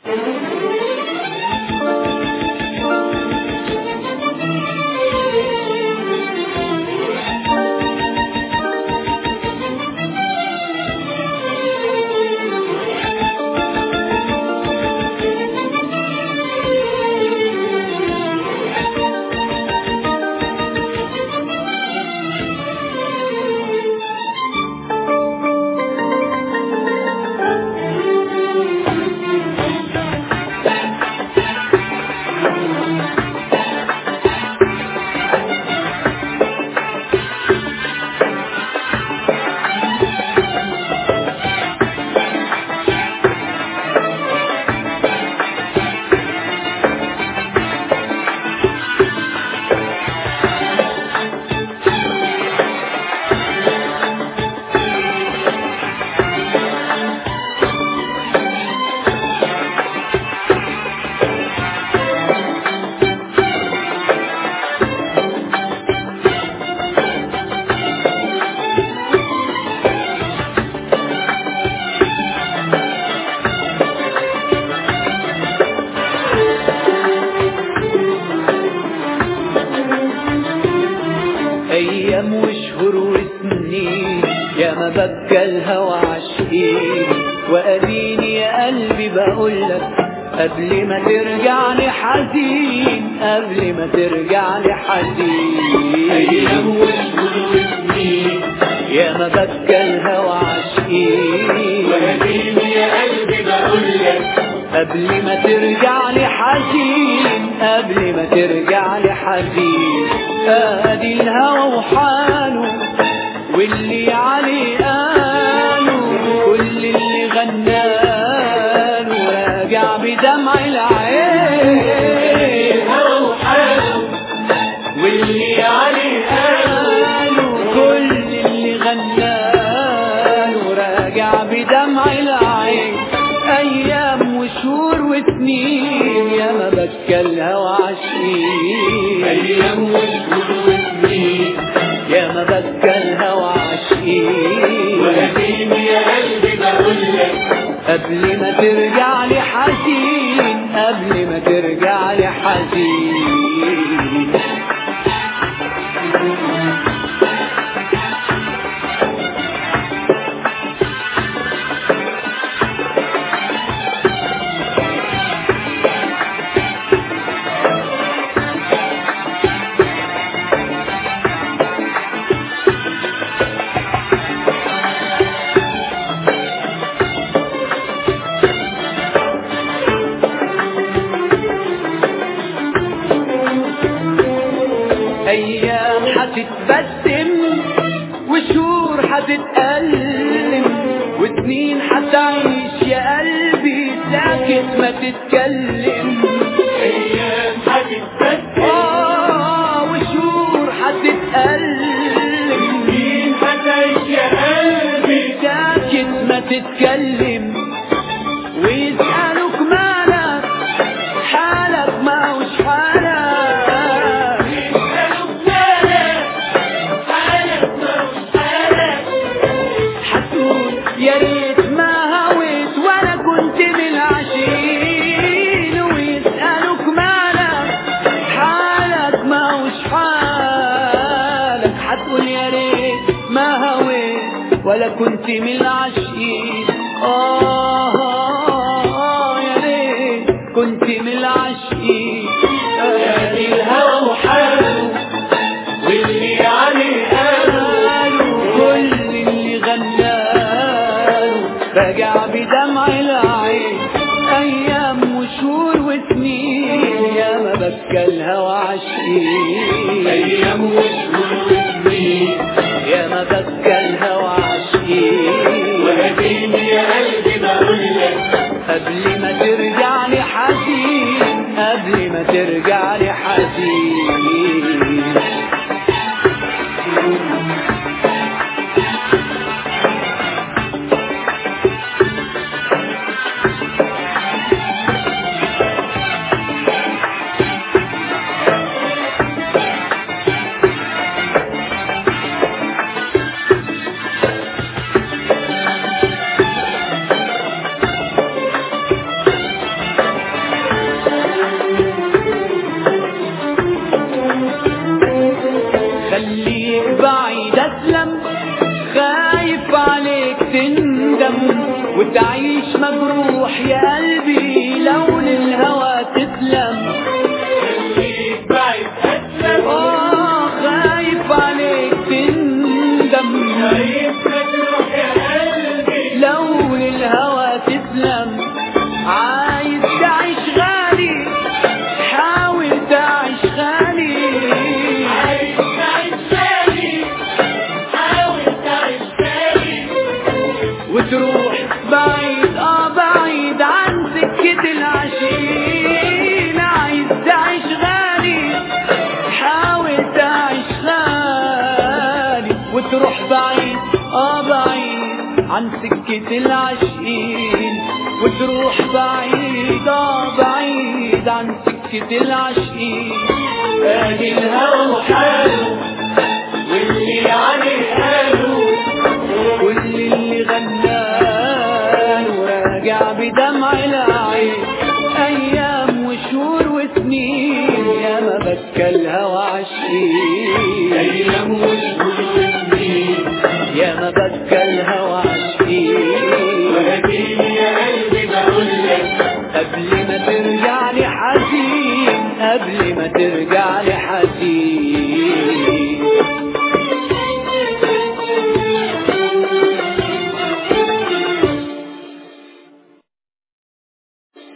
أيام وشهور وسنين يا ما بكى الهوى عشقين وأديني يا قلبي بقولك قبل ما ترجع لي حزين قبل ما ترجع لي حزين أيام وشهور وسنين يا ما بكى الهوى عشقين وهديني يا قلبي بقولك قبل ما ترجع لي حزين قبل ما ترجع لي حزين ادي الهوى وحاله واللي عليه قاله كل اللي غناله راجع بدمع العين الهوى وحاله واللي عليه قاله قاله كل اللي غناله راجع بدمع العين ايام وشهور وسنين يا ما بكى الهوى عشقين أيام وشهور وسنين يا ما بكى الهوى عشقين وهديني يا قلبي بقولك قبل ما ترجع لي حزين قبل ما ترجع لي حزين ايام هتتبسم وشهور هتتألم وسنين هتعيش يا قلبي ساكت ما تتكلم أيام هتتبدل اه وشهور هتتألم مين هتعيش يا قلبي ساكت ما تتكلم ويسألوك مالك حالك ما هوش حالك يسألوك مالك حالك ما هوش حالك حتقول يا ريت ما هويت ولا كنت من العشيين ويسألوك مالك حالك ما هوش حالك حتقول يا ريت ما هويت ولا كنت من العشيين آه, آه يا ريت كنت من العشيين ادي الهوى وحاله واللي عليه قاله قالوا كل اللي غناله راجع بدمع العين ايام وشهور وسنين يا ما بكى الهوى عشقين ايام وشهور وسنين يا ما بكى الهوى عشقين وهديني يا قلبي بقولك قبل ما ترجع لي حزين قبل ما ترجع لي حزين وتروح يا قلبي لو للهوى تسلم خليك بعيد أسلم آه خايف عليك تندم خايف تروح يا قلبي لو للهوى تسلم عايز تعيش غالي حاول تعيش غالي عايز تعيش تاني حاول تعيش تاني وتروح بعيد اه بعيد عن سكة العشيق عايز تعيش غالي حاول تعيش غالي وتروح بعيد اه بعيد عن سكة العشقين وتروح بعيد اه بعيد عن سكة العشقين ادي الهوى وحاله واللي عليه قالوا كل اللي غناه وراجع بدمع العين ايام وشهور وسنين يا ما بكى الهوى عشقين ايام وشهور وسنين يا ما بكى الهوى عشقين وهديني يا قلبي بقول لك قبل ما ترجع لي حزين قبل ما ترجع لي حزين